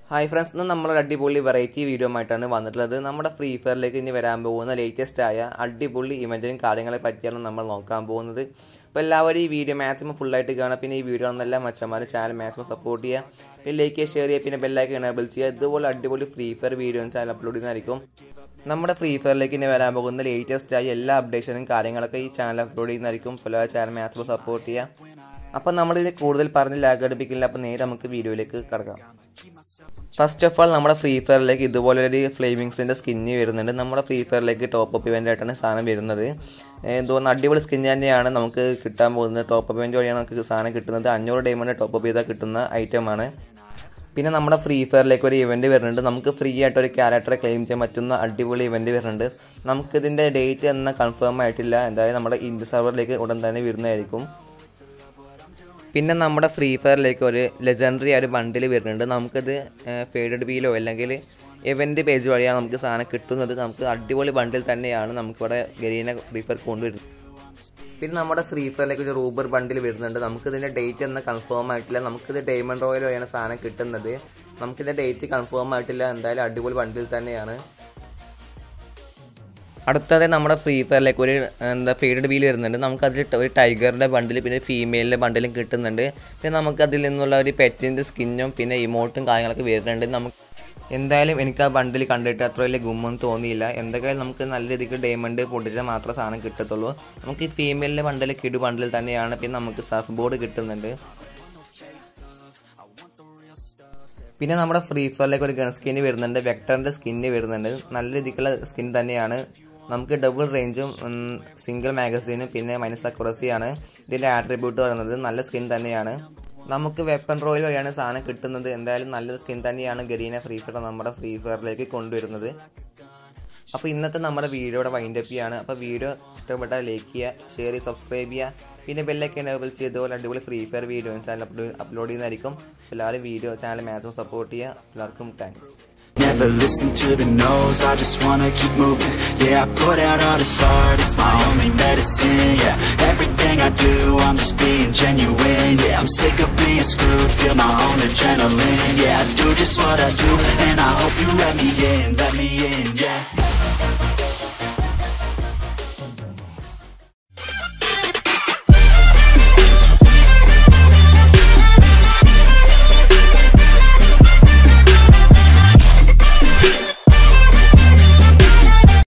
hi friends ഇന്ന് നമ്മളൊരു അടിപൊളി വെറൈറ്റി വീഡിയോ ആയിട്ടാണ് വന്നിട്ടുള്ളത് നമ്മുടെ ഫ്രീ ഫയറിലേക്ക് ഇനി വരാൻ പോകുന്ന ലേറ്റസ്റ്റ് ആയ അടിപൊളി ഇവൻറ്റിനും കാര്യങ്ങളെ പറ്റിയാണ് നമ്മൾ നോക്കാൻ പോകുന്നത് അപ്പോൾ എല്ലാവരും ഈ വീഡിയോ മാക്സിമം ഫുള്ളായിട്ട് കാണാം പിന്നെ ഈ വീഡിയോ ഒന്നെല്ലാം മച്ചന്മാർ ചാനൽ മാക്സിമം സപ്പോർട്ട് ചെയ്യുക പിന്നെ ലൈക്ക് ഷെയർ ചെയ്യുക പിന്നെ ബെല്ലൈക്ക് എനേബിൾ ചെയ്യുക ഇതുപോലെ അടിപൊളി Free Fire video channel upload ചെയ്യുന്നതായിരിക്കും നമ്മുടെ ഫ്രീ ഫയറിലേക്ക് ഇനി വരാൻ പോകുന്ന ലേറ്റസ്റ്റ് ആയ എല്ലാ അപ്ഡേഷനും കാര്യങ്ങളൊക്കെ ഈ ചാനൽ അപ്ലോഡ് ചെയ്യുന്നതായിരിക്കും അപ്പോൾ ചാനൽ മാക്സിമം സപ്പോർട്ട് ചെയ്യുക അപ്പം നമ്മളിത് കൂടുതൽ പറഞ്ഞ് ലാഗ് അടുപ്പിക്കില്ല അപ്പോൾ നേരെ നമുക്ക് വീഡിയോയിലേക്ക് കിടക്കാം ഫസ്റ്റ് ഓഫ് ഓൾ നമ്മുടെ ഫ്രീ ഫയറിലേക്ക് ഇതുപോലെ ഒരു ഫ്ലേമിങ്സിൻ്റെ സ്കിന്ന് വരുന്നുണ്ട് നമ്മുടെ ഫ്രീ ഫയറിലേക്ക് ടോപ്പ് അപ്പ് ഇവൻ്റ് ആയിട്ടാണ് സാധനം വരുന്നത് തോന്നുന്നു അടിപൊളി സ്കിൻ തന്നെയാണ് നമുക്ക് കിട്ടാൻ പോകുന്നത് ടോപ്പ് അപ്പ് ഇവൻ്റ് വഴിയാണ് നമുക്ക് സാധനം കിട്ടുന്നത് അഞ്ഞൂറ് ഡയമണ്ട് ടോപ്പ് അപ്പ് ചെയ്താൽ കിട്ടുന്ന ഐറ്റമാണ് പിന്നെ നമ്മുടെ ഫ്രീ ഫയറിലേക്ക് ഒരു ഇവൻറ്റ് വരുന്നുണ്ട് നമുക്ക് ഫ്രീ ആയിട്ട് ഒരു ക്യാരക്ടറെ ക്ലെയിം ചെയ്യാൻ പറ്റുന്ന അടിപൊളി ഇവൻറ്റ് വരുന്നുണ്ട് നമുക്കിതിൻ്റെ ഡേറ്റ് എന്ന കൺഫേം ആയിട്ടില്ല എന്തായാലും നമ്മുടെ ഇന്ത്യ സെർവറിലേക്ക് ഉടൻ തന്നെ വരുന്നതായിരിക്കും പിന്നെ നമ്മുടെ ഫ്രീ ഫയറിലേക്ക് ഒരു ലെജൻഡറി ഒരു ബണ്ടിൽ വരുന്നുണ്ട് നമുക്കത് ഫേഡഡ് ബീലോ അല്ലെങ്കിൽ ഇവൻ്റ് പേജ് വഴിയാണ് നമുക്ക് സാധനം കിട്ടുന്നത് നമുക്ക് അടിപൊളി ബണ്ടിൽ തന്നെയാണ് നമുക്കിവിടെ ഗരീന ഫ്രീ ഫയർ കൊണ്ടുവരുന്നത് പിന്നെ നമ്മുടെ ഫ്രീ ഫയറിലേക്ക് ഒരു റൂബർ ബണ്ടിൽ വരുന്നുണ്ട് നമുക്കിതിൻ്റെ ഡേറ്റ് എന്ന കൺഫേം ആയിട്ടില്ല നമുക്കിത് ഡയമണ്ട് റോയൽ വഴിയാണ് സാധനം കിട്ടുന്നത് നമുക്കിതിൻ്റെ ഡേറ്റ് കൺഫേം ആയിട്ടില്ല എന്തായാലും അടിപൊളി ബണ്ടിൽ തന്നെയാണ് അടുത്തത് നമ്മുടെ ഫ്രീ ഫയറിലേക്ക് ഒരു എന്താ ഫീഡ് വീൽ വരുന്നുണ്ട് നമുക്കതിൽ ഒരു ടൈഗറിൻ്റെ ബണ്ടിൽ പിന്നെ ഫീമെയിലിൻ്റെ ബണ്ടിലും കിട്ടുന്നുണ്ട് പിന്നെ നമുക്ക് അതിൽ നിന്നുള്ള ഒരു പെറ്റിൻ്റെ സ്കിന്നും പിന്നെ ഇമോട്ടും കാര്യങ്ങളൊക്കെ വരുന്നുണ്ട് നമുക്ക് എന്തായാലും എനിക്ക് ആ ബണ്ടിൽ കണ്ടിട്ട് അത്ര വലിയ ഗുമ്മൊന്നും തോന്നിയില്ല എന്തൊക്കെയായാലും നമുക്ക് നല്ല രീതിക്ക് ഡയമണ്ട് പൊട്ടിച്ചാൽ മാത്രമേ സാധനം കിട്ടത്തുള്ളൂ നമുക്ക് ഈ ഫീമെയിലിൻ്റെ ബണ്ടിൽ കിടു ബണ്ടിൽ തന്നെയാണ് പിന്നെ നമുക്ക് സർഫ് ബോർഡ് കിട്ടുന്നുണ്ട് പിന്നെ നമ്മുടെ ഫ്രീ ഫയറിലേക്ക് ഒരു ഗൺ സ്കിന്ന് വരുന്നുണ്ട് വെക്ടറിൻ്റെ സ്കിന്ന് വരുന്നുണ്ട് നല്ല രീതിക്കുള്ള സ്കിൻ തന്നെയാണ് നമുക്ക് ഡബിൾ റേഞ്ചും സിംഗിൾ മാഗസീനും പിന്നെ മൈനസ് അക്യുറസിയാണ് ഇതിൻ്റെ ആട്രിബ്യൂട്ട് പറയുന്നത് നല്ല സ്കിൻ തന്നെയാണ് നമുക്ക് വെപ്പൺ റോയിൽ വഴിയാണ് സാധനം കിട്ടുന്നത് എന്തായാലും നല്ലൊരു സ്കിൻ തന്നെയാണ് ഗരീന ഫ്രീ ഫയർ നമ്മുടെ ഫ്രീ ഫയറിലേക്ക് കൊണ്ടുവരുന്നത് അപ്പോൾ ഇന്നത്തെ നമ്മുടെ വീഡിയോയുടെ വൈൻഡ് അപ്പ് ചെയ്യാണ് അപ്പോൾ വീഡിയോ ഇഷ്ടപ്പെട്ടാൽ ലൈക്ക് ചെയ്യുക ഷെയർ ചെയ്യുക സബ്സ്ക്രൈബ് ചെയ്യുക പിന്നെ ബെല്ലൊക്കെ എനേബിൾ ചെയ്തുപോലെ അടിപൊളി Free Fire video channel upload ചെയ്യുന്നതായിരിക്കും എല്ലാവരും വീഡിയോ ചാനൽ മാക്സിമം സപ്പോർട്ട് ചെയ്യുക എല്ലാവർക്കും thanks Never listen to the no's, I just wanna keep moving Yeah, I put out all this art, it's my only medicine Yeah, everything I do, I'm just being genuine Yeah, I'm sick of being screwed, feel my own adrenaline Yeah, I do just what I do, and I hope you let me in, let me in, yeah